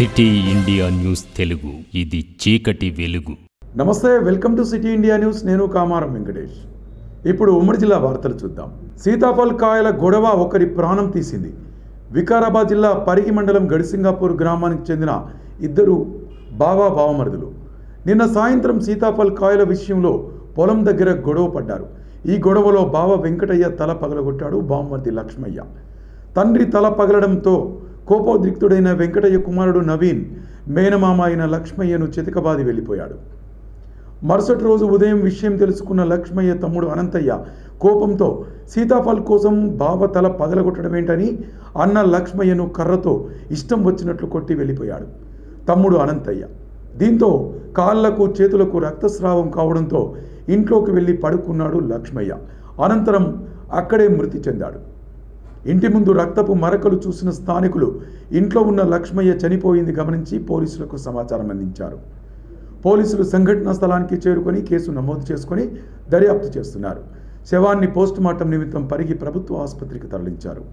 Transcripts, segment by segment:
City India news Telugu ఇది చీకటి వెలుగు నమస్తే welcome to City India news నేను కామారం వెంకటేష్ ఇప్పుడు ఉమ్మడి జిల్లా వార్తలు చూద్దాం సీతాఫల్ కాయల గొడవ ఒకరి ప్రాణం తీసింది వికారాబాద్ జిల్లా పరిగి మండలం గడిసింగాపూర్ గ్రామానికి చెందిన ఇద్దరు బావా బావమరుదులు నిన్న సాయంత్రం సీతాఫల్ కాయల విషయంలో పొలం దగ్గర గొడవ పడ్డారు ఈ గొడవలో బావ వెంకటయ్య తల పగలగొట్టాడు బావమర్ది లక్ష్మయ్య తండ్రి తల పగలడంతో కోపోద్రిక్తుడైన వెంకటయ్య కుమారుడు నవీన్ మేనమామ అయిన లక్ష్మయ్యను చితకబాది వెళ్ళిపోయాడు మరుసటి రోజు ఉదయం విషయం తెలుసుకున్న లక్ష్మయ్య తమ్ముడు అనంతయ్య కోపంతో సీతాఫల్ కోసం బావ తల పగలగొట్టడమేంటని అన్న లక్ష్మయ్యను కర్రతో ఇష్టం వచ్చినట్లు కొట్టి వెళ్ళిపోయాడు తమ్ముడు అనంతయ్య దీంతో కాళ్లకు చేతులకు రక్తస్రావం కావడంతో ఇంట్లోకి వెళ్ళి పడుకున్నాడు లక్ష్మయ్య అనంతరం అక్కడే మృతి చెందాడు ఇంటి ముందు రక్తపు మరకలు చూసిన స్థానికులు ఇంట్లో ఉన్న లక్ష్మయ్య చనిపోయింది గమనించి పోలీసులకు సమాచారం అందించారు పోలీసులు సంఘటనా స్థలానికి చేరుకొని కేసు నమోదు చేసుకొని దర్యాప్తు చేస్తున్నారు శవాన్ని పోస్టుమార్టం నిమిత్తం పరిగి ప్రభుత్వ ఆసుపత్రికి తరలించారు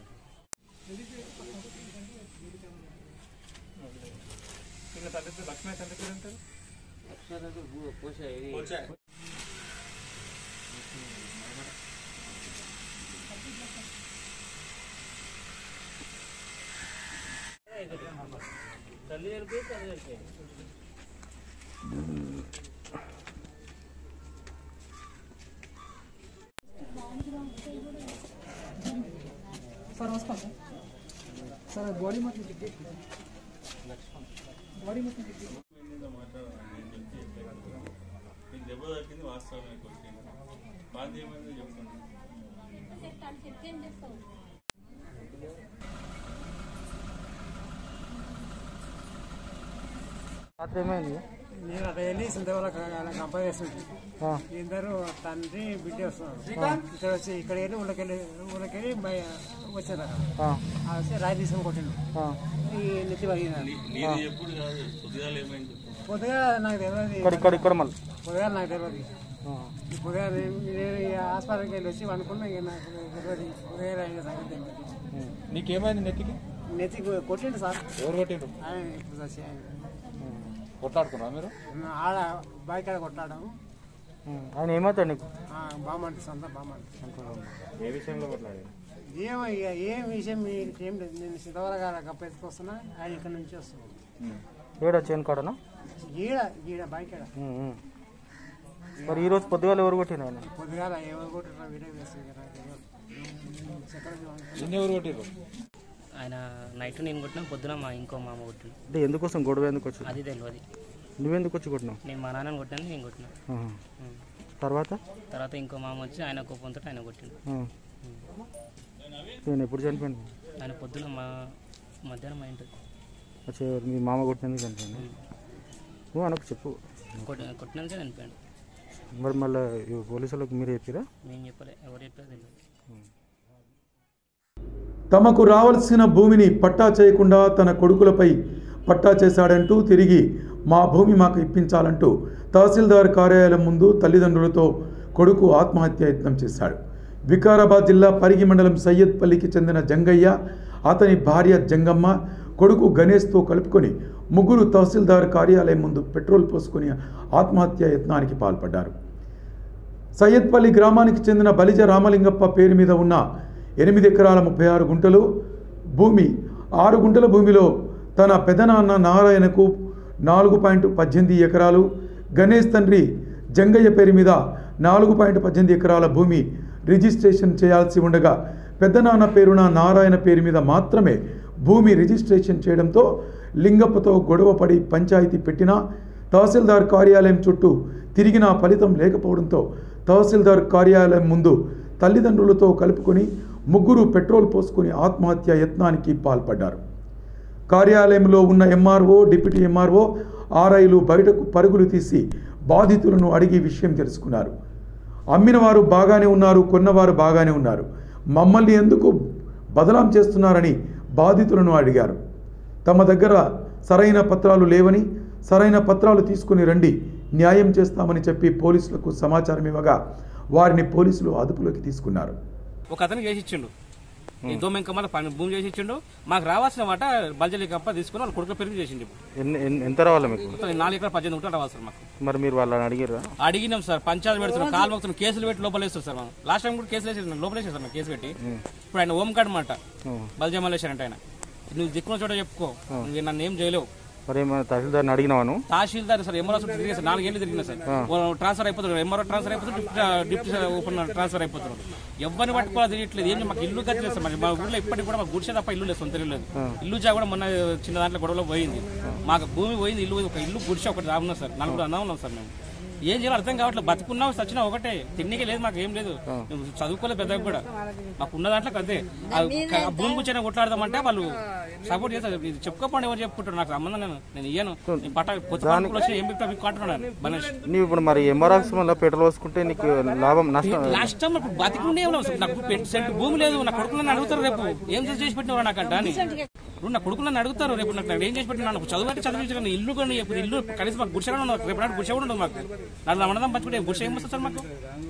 మీకు దెబ్బ తాకింది వాస్తవమే కొట్టింది బాధ ఏమైందో చెప్పండి రాత్రి ఏమైంది నేను అక్కడ వెళ్ళి సింతవల్ల కంపేర్ చేస్తుంది ఇద్దరు తండ్రి బిడ్డ వస్తున్నారు ఇక్కడ వచ్చి ఇక్కడ వెళ్ళి ఊళ్ళకెళ్ళి ఊళ్ళకెళ్ళి బయ వచ్చారు అక్కడ ఆ వస్తే రాయి తీసుకొని కొట్టిండు ఈ నెత్తి పగిలినాడు నీది ఎప్పుడు కాదు పొద్దుగాల ఏమైంది చెప్పు పొద్దుగా నాకు తెలియదు ఇక్కడ ఇక్కడ ఇక్కడ మళ్ళీ పొద్దుగా నాకు తెలియదు పొద్దుగా నేను నేను ఈ హాస్పిటల్కి వెళ్ళి వచ్చి అనుకున్నా ఇక నాకు తెలియదు పొద్దుగా అయిన సంగతి తెలియదు. నీకేమైంది నెత్తికి నెత్తి కొట్టిండు సార్ ఎవరు కొట్టిండ్రు ఆయన ఇప్పుడు వచ్చి ఆయన కొట్లాడుకున్నా మీరు ఆడ బైక్ ఆడ కొట్టాడు ఆయన ఏమవుతాడు నీకు బామంటి సొంత బామంటి ఏ విషయంలో కొట్లాడారు ఏమో ఇక ఏం విషయం మీకు ఏం లేదు నేను సిద్ధవర గారు కప్పెత్తుకొస్తున్నా ఆయన ఇక్కడ నుంచి వస్తున్నాను ఏడా చేయను కాడనా ఈడ ఈడ బైక్ ఈడ మరి ఈ రోజు పొద్దుగాల ఎవరు కొట్టింది ఆయన పొద్దుగాల ఎవరు కొట్టినా వీడియో వేస్తుంది కదా నిన్న ఎవరు కొట్టిర్రు ఆయన నైట్ నేను కొట్టిన పొద్దున మా ఇంకో మామ కొట్టిన అంటే ఎందుకోసం గొడవ ఎందుకు వచ్చి అది తెలియదు నువ్వెందుకు వచ్చి కొట్టినావు నేను మా నాన్నని కొట్టాను నేను కొట్టిన ఆహా. ఉం. తర్వాత తర్వాత ఇంకో మామ వచ్చి ఆయన కోపంతో ఆయన కొట్టిండు ఆ. నేను ఎప్పుడు చనిపోయింది ఆయన పొద్దున మా మధ్యాహ్నం మా ఇంటికి వచ్చే మీ మామ కొట్టినందుకు చనిపోయింది నువ్వు అనకు చెప్పు కొట్టి కొట్టినాక చనిపోయాడు మరి మళ్ళీ పోలీసులకు మీరు చెప్పిరా మేము చెప్పలే ఎవరు చెప్పారో తెలియదు తమకు రావాల్సిన భూమిని పట్టా చేయకుండా తన కొడుకులపై పట్టా చేశాడంటూ తిరిగి మా భూమి మాకు ఇప్పించాలంటూ తహసీల్దార్ కార్యాలయం ముందు తల్లిదండ్రులతో కొడుకు ఆత్మహత్య యత్నం చేశాడు వికారాబాద్ జిల్లా పరిగి మండలం సయ్యద్పల్లికి చెందిన జంగయ్య అతని భార్య జంగమ్మ కొడుకు గణేష్తో కలుపుకొని ముగ్గురు తహసీల్దార్ కార్యాలయం ముందు పెట్రోల్ పోసుకొని ఆత్మహత్య యత్నానికి పాల్పడ్డారు సయ్యద్పల్లి గ్రామానికి చెందిన బలిజ రామలింగప్ప పేరు మీద ఉన్న ఎనిమిది ఎకరాల ముప్పై ఆరు గుంటలు భూమి ఆరు గుంటల భూమిలో తన పెదనాన్న నారాయణకు నాలుగు పాయింట్ పద్దెనిమిది ఎకరాలు గణేష్ తండ్రి జంగయ్య పేరు మీద నాలుగు పాయింట్ పద్దెనిమిది ఎకరాల భూమి రిజిస్ట్రేషన్ చేయాల్సి ఉండగా పెద్దనాన్న పేరున నారాయణ పేరు మీద మాత్రమే భూమి రిజిస్ట్రేషన్ చేయడంతో లింగప్పతో గొడవపడి పంచాయతీ పెట్టినా తహసీల్దార్ కార్యాలయం చుట్టూ తిరిగినా ఫలితం లేకపోవడంతో తహసీల్దార్ కార్యాలయం ముందు తల్లిదండ్రులతో కలుపుకొని ముగ్గురు పెట్రోల్ పోసుకొని ఆత్మహత్య యత్నానికి పాల్పడ్డారు కార్యాలయంలో ఉన్న ఎంఆర్ఓ డిప్యూటీ ఎంఆర్ఓ ఆర్ఐలు బయటకు పరుగులు తీసి బాధితులను అడిగి విషయం తెలుసుకున్నారు అమ్మిన వారు బాగానే ఉన్నారు కొన్నవారు బాగానే ఉన్నారు మమ్మల్ని ఎందుకు బదలాం చేస్తున్నారని బాధితులను అడిగారు తమ దగ్గర సరైన పత్రాలు లేవని సరైన పత్రాలు తీసుకుని రండి న్యాయం చేస్తామని చెప్పి పోలీసులకు సమాచారం ఇవ్వగా వారిని పోలీసులు అదుపులోకి తీసుకున్నారు ఒక అతనికి వేసి ఇచ్చిండు ఈ దోమెంక మళ్ళీ పని భూమి చేసి ఇచ్చిండు మాకు రావాల్సిన మాట బల్జలి కప్ప తీసుకుని వాళ్ళు కొడుకు పెరిగి చేసిండు ఎన్ని ఎన్ని- ఎంత రావాలి మీకు మొత్తం నాలుగు ఎకరాలు పద్దెనిమిది గుంటలు రావాలి సార్ మాకు మరి మీరు వాళ్ళని అడిగిర్రా అడిగినాం సార్ పంచాయతీ పెడుతున్నాం కాలు మొక్కుతున్నాం కేసులు పెట్టి లోపల వేస్తారు సార్ మనం లాస్ట్ టైం కూడా కేసులు వేసేసారు లోపల వేసేసారు సార్ కేసు పెట్టి ఇప్పుడు ఆయన ఓం కార్డ్ మాట బల్జమల్లేశారంట ఆయన నువ్వు దిక్కున్న చోట చెప్పుకో నువ్వు నన్ను ఏం చేయలేవు మరి ఏమైనా తహసీల్దార్ని అడిగినావాను తహసీల్దార్ సార్ ఎంఆర్ఓ చుట్టూ తిరిగి సార్ నాలుగేళ్ళు తిరిగిన సార్ ట్రాన్స్ఫర్ అయిపోతున్నారు ఎంఆర్ఓ ట్రాన్స్ఫర్ అయిపోతుంది డిప్యూటీ డిప్యూటీ ఓపెన్ ట్రాన్స్ఫర్ అయిపోతున్నారు ఎవరిని పట్టుకోవాలి తెలియట్లేదు ఏంటి మాకు ఇల్లు కట్టలేదు సార్ మరి మా ఊళ్ళో ఇప్పటికి కూడా మాకు గుడిసే తప్ప ఇల్లు లేదు సొంత ఇల్లు లేదు ఇల్లు జా కూడా మొన్న చిన్న దాంట్లో గొడవలో పోయింది మాకు భూమి పోయింది ఇల్లు పోయింది. ఒక ఇల్లు గుడిసే ఒకటి రావున్నాం సార్ నలుగురు అన్నా ఉన్నాం సార్ మేము ఏం చేయాలో అర్థం కావట్లేదు బతుకున్నాం సచ్చినా ఒకటే తిండికే లేదు మాకు ఏం లేదు మేము చదువుకోలేదు పెద్దగా కూడా మాకు ఉన్న దాంట్లో అదే ఆ క- భూమి కూర్చొని కొట్లాడదామంటే వాళ్ళు సపోర్ట్ చేస్తారు ఇది చెప్పుకోపండి ఎవరు చెప్పుకుంటారు నాకు సంబంధం నేను నేను ఇయ్యను నేను పట్ట కొత్త పట్టుకుని వచ్చి ఏం బిక్తా బిక్కు అంటున్నాను బనేష్ నీవు ఇప్పుడు మరి ఎంఆర్ఆర్ఎస్ వల్ల పెట్రోల్ పోసుకుంటే నీకు లాభం నష్టం లాస్ట్ టైం ఇప్పుడు బతికుండే ఏమో అసలు నాకు పె- సెంటు భూమి లేదు నా కొడుకులు నన్ను అడుగుతారు రేపు ఏం చేసి చేసి పెట్టినవారు నాకు అని ఇప్పుడు నా కొడుకులు నన్ను అడుగుతారు రేపు నాకు నాకు ఏం చేసి పెట్టిన నాకు చదువు అంటే చదివించాను ఇల్లు కానీ ఇప్పుడు ఇల్లు కనీసం మాకు గుడిసె కూడా ఉండదు రేపు నాడు గుడిసె కూడా ఉండదు మాకు నాకు రమణదం పంచుకుంటే గుడిసె ఏం వస్తుంది సార్ మాకు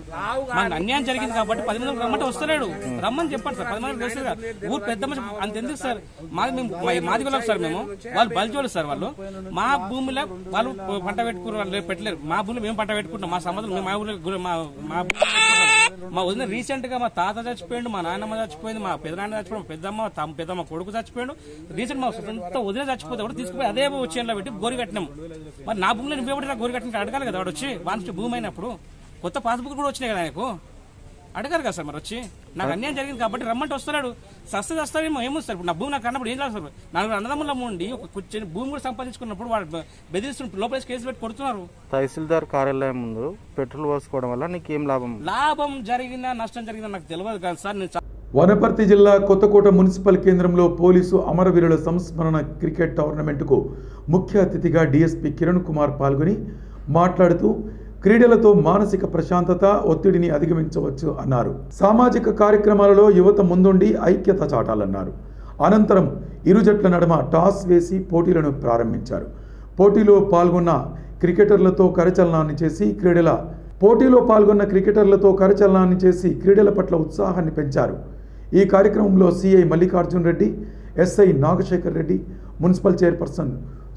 మాకు అన్యాయం జరిగింది కాబట్టి పది మంది రమ్మంటే వస్తలేడు రమ్మని చెప్పండి సార్ పది మంది వస్తారు కదా. ఊరు పెద్ద మనిషి అంత ఎందుకు సార్ మాది మేము మా- మాది వెళ్ళాం సార్ మేము వాళ్ళు బలిచోళ్ళు సార్ వాళ్ళు మా భూమిలో వాళ్ళు పంట పెట్టుకున్నారు వాళ్ళు పెట్టలేరు మా భూమిలో మేము పంట పెట్టుకుంటాం మా సంబంధం మేము మా ఊళ్ళో గురి- మా మా భూమిలో పెట్టుకుంటాం. మా వదిన రీసెంట్ గా మా తాత చచ్చిపోయిండు మా నాన్నమ్మ చచ్చిపోయింది మా పెదనాన్న చచ్చిపోయింది మా పెద్దమ్మ తమ పెద్దమ్మ కొడుకు చచ్చిపోయిండు రీసెంట్ మా సొంత వదిన చచ్చిపోతే కూడా తీసుకుపోయి అదే వచ్చేలో పెట్టి గోరి కట్టినాం మరి నా భూమిలో నువ్వు ఎవరు గోరి కట్టిన అడగాలి కదా వాడు వచ్చి వానికి భూమి అయినప్పుడు కొత్త పాస్బుక్ కూడా వచ్చినాయి కదా ఆయనకు అడగారు కదా సార్ మరి వచ్చి నాకు అన్యాయం జరిగింది కాబట్టి రమ్మంటే వస్తున్నాడు సస్తే వస్తారేమో ఏమో సార్ ఇప్పుడు నా భూమి నాకు అన్నప్పుడు ఏం చేస్తారు నలుగురు అన్నదమ్ముల ఉండి ఒక కూర్చొని భూమి కూడా సంపాదించుకున్నప్పుడు వాళ్ళు బెదిరిస్తున్న లోపల కేసు పెట్టి కొడుతున్నారు తహసీల్దార్ కార్యాలయం ముందు పెట్రోల్ పోసుకోవడం వల్ల నీకు ఏం లాభం లాభం జరిగిందా నష్టం జరిగిందా నాకు తెలియదు కదా సార్ నేను చ- వనపర్తి జిల్లా కొత్తకోట మున్సిపల్ కేంద్రంలో పోలీసు అమరవీరుల సంస్మరణ క్రికెట్ టోర్నమెంటుకు ముఖ్య అతిథిగా డీఎస్పీ కిరణ్ కుమార్ పాల్గొని మాట్లాడుతూ క్రీడలతో మానసిక ప్రశాంతత ఒత్తిడిని అధిగమించవచ్చు అన్నారు సామాజిక కార్యక్రమాలలో యువత ముందుండి ఐక్యత చాటాలన్నారు అనంతరం ఇరు జట్ల నడుమ టాస్ వేసి పోటీలను ప్రారంభించారు పోటీలో పాల్గొన్న క్రికెటర్లతో కరచలనాన్ని చేసి క్రీడల పోటీలో పాల్గొన్న క్రికెటర్లతో కరచలనాన్ని చేసి క్రీడల పట్ల ఉత్సాహాన్ని పెంచారు ఈ కార్యక్రమంలో CI Mallikarjun Reddy SI Nagasekhar Reddy municipal chairperson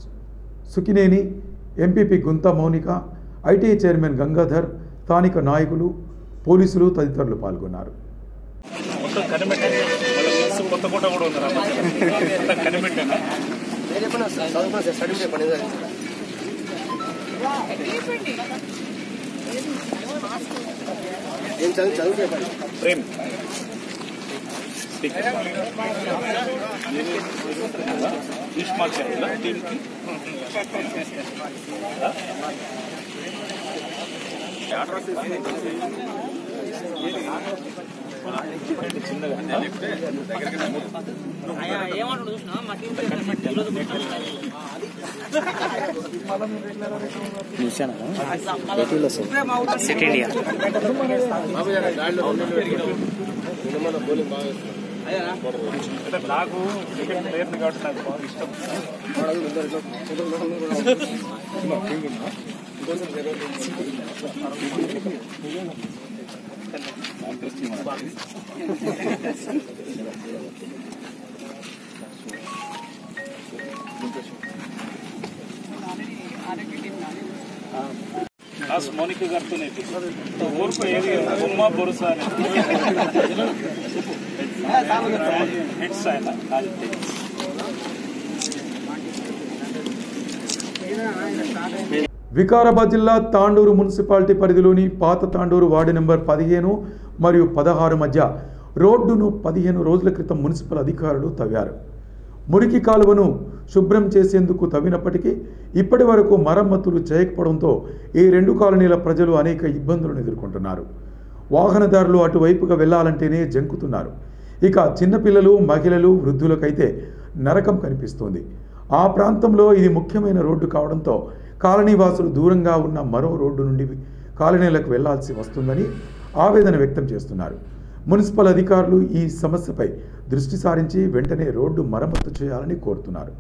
Sukineni MPP Gunta Mounika ITI chairman Gangadhar స్థానిక నాయకులు పోలీసులు తదితరులు పాల్గొన్నారు మౌనిక గారితో ఊరుకు ఏది బొమ్మ బొరుస హిట్స్ ఆయన వికారాబాద్ జిల్లా తాండూరు మున్సిపాలిటీ పరిధిలోని పాత తాండూరు వార్డు నెంబర్ పదిహేను మరియు పదహారు మధ్య రోడ్డును పదిహేను రోజుల క్రితం మున్సిపల్ అధికారులు తవ్వారు మురికి కాలువను శుభ్రం చేసేందుకు తవ్వినప్పటికీ ఇప్పటి వరకు మరమ్మతులు చేయకపోవడంతో ఈ రెండు కాలనీల ప్రజలు అనేక ఇబ్బందులను ఎదుర్కొంటున్నారు వాహనదారులు అటువైపుగా వెళ్లాలంటేనే జంకుతున్నారు ఇక చిన్నపిల్లలు మహిళలు వృద్ధులకైతే నరకం కనిపిస్తోంది ఆ ప్రాంతంలో ఇది ముఖ్యమైన రోడ్డు కావడంతో కాలనీవాసులు దూరంగా ఉన్న మరో రోడ్డు నుండి కాలనీలకు వెళ్లాల్సి వస్తుందని ఆవేదన వ్యక్తం చేస్తున్నారు మున్సిపల్ అధికారులు ఈ సమస్యపై దృష్టి సారించి వెంటనే రోడ్డు మరమ్మతు చేయాలని కోరుతున్నారు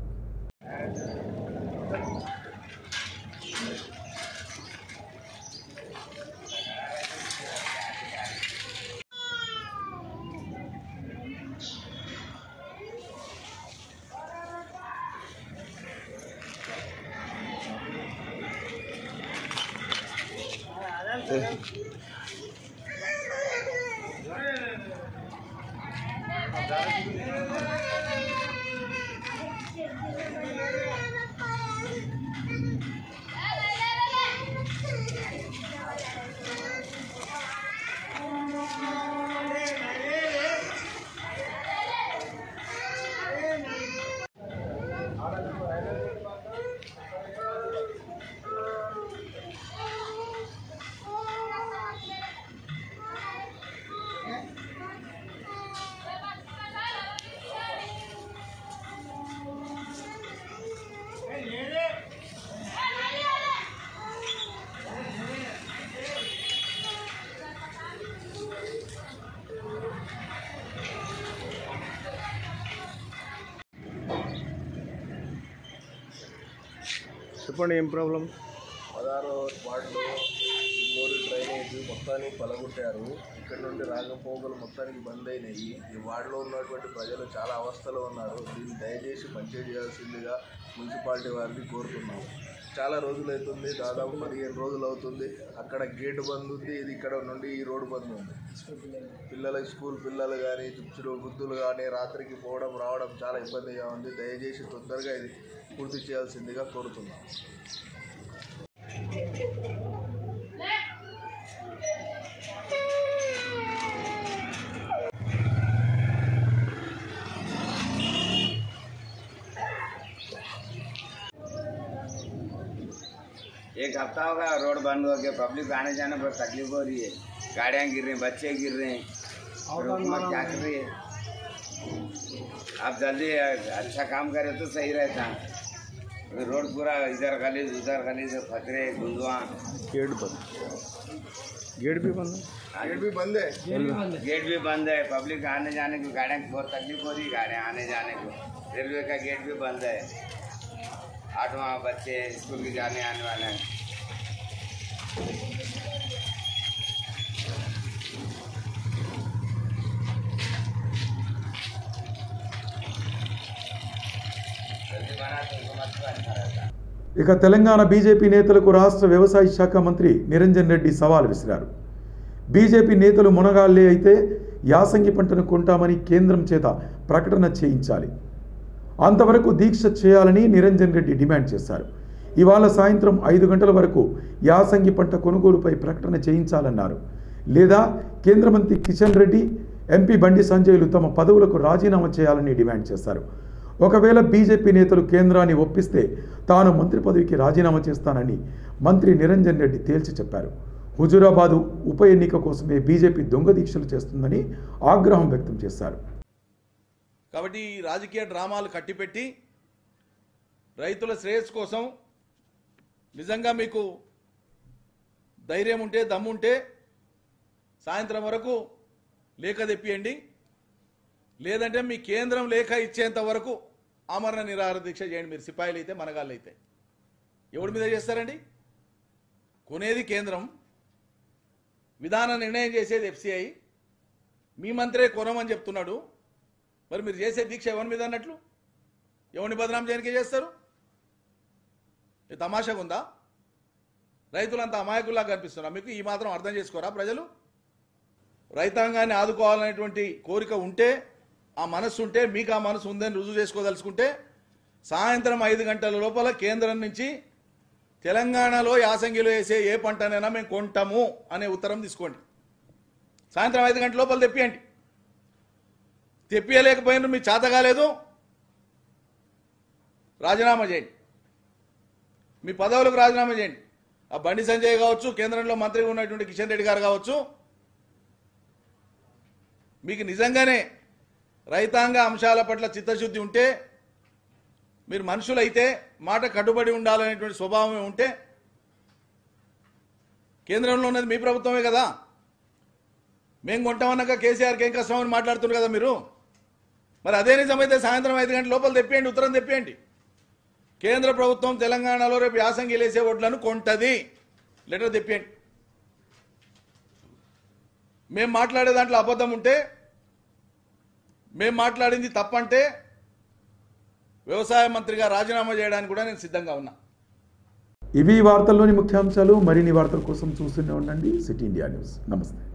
చెప్పండి ఏం ప్రాబ్లం పదహారో వార్డులో మూడు డ్రైనేజ్ మొత్తానికి పలగొట్టారు ఇక్కడ నుండి రాకపోకలు మొత్తానికి బంద్ అయినాయి ఈ వార్డులో ఉన్నటువంటి ప్రజలు చాలా అవస్థలో ఉన్నారు దీన్ని దయచేసి పంచాయతీ చేయాల్సిందిగా మున్సిపాలిటీ వారిని కోరుతున్నాం చాలా రోజులు అవుతుంది దాదాపు పదిహేను రోజులు అవుతుంది అక్కడ గేటు బంద్ ఉంది ఇది ఇక్కడ నుండి ఈ రోడ్డు బంద్ ఉంది పిల్లల స్కూల్ పిల్లలు కానీ చిరు వృద్ధులు కానీ రాత్రికి పోవడం రావడం చాలా ఇబ్బందిగా ఉంది దయచేసి తొందరగా ఇది పూర్తి చేయాల్సిందిగా కోరుతున్నాం एक हफ्ता होगा रोड बंद हो गया पब्लिक आने जाने पर तकलीफ हो रही है गाड़ियाँ गिर रही हैं बच्चे गिर रहे हैं और हुकूमत क्या कर रही है आप जल्दी अच्छा काम करें तो सही रहता अभी रोड पूरा इधर गली उधर गली से फकरे गुंदवा गेट बंद गेट भी बंद है गेट भी बंद है गेट भी बंद है पब्लिक आने जाने की गाड़ियाँ बहुत तकलीफ हो रही है गाड़ियाँ आने जाने को रेलवे का गेट भी बंद है आठवां बच्चे स्कूल के जाने आने वाले हैं जल्दी बना तो हुकूमत को अच्छा रहता ఇక తెలంగాణ బీజేపీ నేతలకు రాష్ట్ర వ్యవసాయ శాఖ మంత్రి నిరంజన్ రెడ్డి సవాల్ విసిరారు బీజేపీ నేతలు మునగాళ్లే అయితే యాసంగి పంటను కొంటామని కేంద్రం చేత ప్రకటన చేయించాలి అంతవరకు దీక్ష చేయాలని నిరంజన్ రెడ్డి డిమాండ్ చేశారు ఇవాళ సాయంత్రం ఐదు గంటల వరకు యాసంగి పంట కొనుగోలుపై ప్రకటన చేయించాలన్నారు లేదా కేంద్ర మంత్రి కిషన్ రెడ్డి ఎంపీ బండి సంజయ్లు తమ పదవులకు రాజీనామా చేయాలని డిమాండ్ చేశారు ఒకవేళ బీజేపీ నేతలు కేంద్రాన్ని ఒప్పిస్తే తాను మంత్రి పదవికి రాజీనామా చేస్తానని మంత్రి నిరంజన్ రెడ్డి తేల్చి చెప్పారు హుజూరాబాదు ఉప ఎన్నిక కోసమే బీజేపీ దొంగ దీక్షలు చేస్తుందని ఆగ్రహం వ్యక్తం చేశారు కాబట్టి ఈ రాజకీయ డ్రామాలు కట్టిపెట్టి రైతుల శ్రేయస్సు కోసం నిజంగా మీకు ధైర్యం ఉంటే దమ్ముంటే సాయంత్రం వరకు లేఖ తెప్పియండి లేదంటే మీ కేంద్రం లేఖ ఇచ్చేంత వరకు ఆమరణ నిరాహార దీక్ష చేయండి మీరు సిపాయిలు అయితే మనగాళ్ళు అయితే ఎవడి మీద చేస్తారండి కొనేది కేంద్రం విధాన నిర్ణయం చేసేది ఎఫ్సిఐ మీ మంత్రే కొనమని చెప్తున్నాడు మరి మీరు చేసే దీక్ష ఎవరి మీద అన్నట్లు ఎవరిని బదనాం చేయడానికి చేస్తారు ఇది తమాషాగా ఉందా రైతులంతా అమాయకుల్లా కనిపిస్తున్నా మీకు ఈ మాత్రం అర్థం చేసుకోరా ప్రజలు రైతాంగాన్ని ఆదుకోవాలనేటువంటి కోరిక ఉంటే ఆ మనస్సు ఉంటే మీకు ఆ మనసు ఉందని రుజువు చేసుకోదలుచుకుంటే సాయంత్రం ఐదు గంటల లోపల కేంద్రం నుంచి తెలంగాణలో యాసంగిలో వేసే ఏ పంటనైనా మేము కొంటాము అనే ఉత్తరం తీసుకోండి సాయంత్రం ఐదు గంటల లోపల తెప్పియండి తెప్పియలేకపోయినా మీ చేత కాలేదు రాజీనామా చేయండి మీ పదవులకు రాజీనామా చేయండి ఆ బండి సంజయ్ కావచ్చు కేంద్రంలో మంత్రిగా ఉన్నటువంటి కిషన్ రెడ్డి గారు కావచ్చు మీకు నిజంగానే రైతాంగ అంశాల పట్ల చిత్తశుద్ధి ఉంటే మీరు మనుషులైతే మాట కట్టుబడి ఉండాలనేటువంటి స్వభావమే ఉంటే కేంద్రంలో ఉన్నది మీ ప్రభుత్వమే కదా మేము కొంటామన్నాక కేసీఆర్కి ఏం కష్టం అని మాట్లాడుతున్నారు కదా మీరు మరి అదే నిజమైతే సాయంత్రం ఐదు గంటల లోపల తెప్పియండి ఉత్తరం తెప్పియండి కేంద్ర ప్రభుత్వం తెలంగాణలో రేపు యాసంగి లేసే ఓట్లను కొంటది లెటర్ తెప్పియండి మేము మాట్లాడే దాంట్లో అబద్ధం ఉంటే మేము మాట్లాడింది తప్పంటే వ్యవసాయ మంత్రిగా రాజీనామా చేయడానికి కూడా నేను సిద్ధంగా ఉన్నా ఇవి ఈ వార్తల్లోని ముఖ్యాంశాలు మరిన్ని వార్తల కోసం చూస్తూనే ఉండండి సిటీ ఇండియా న్యూస్ నమస్తే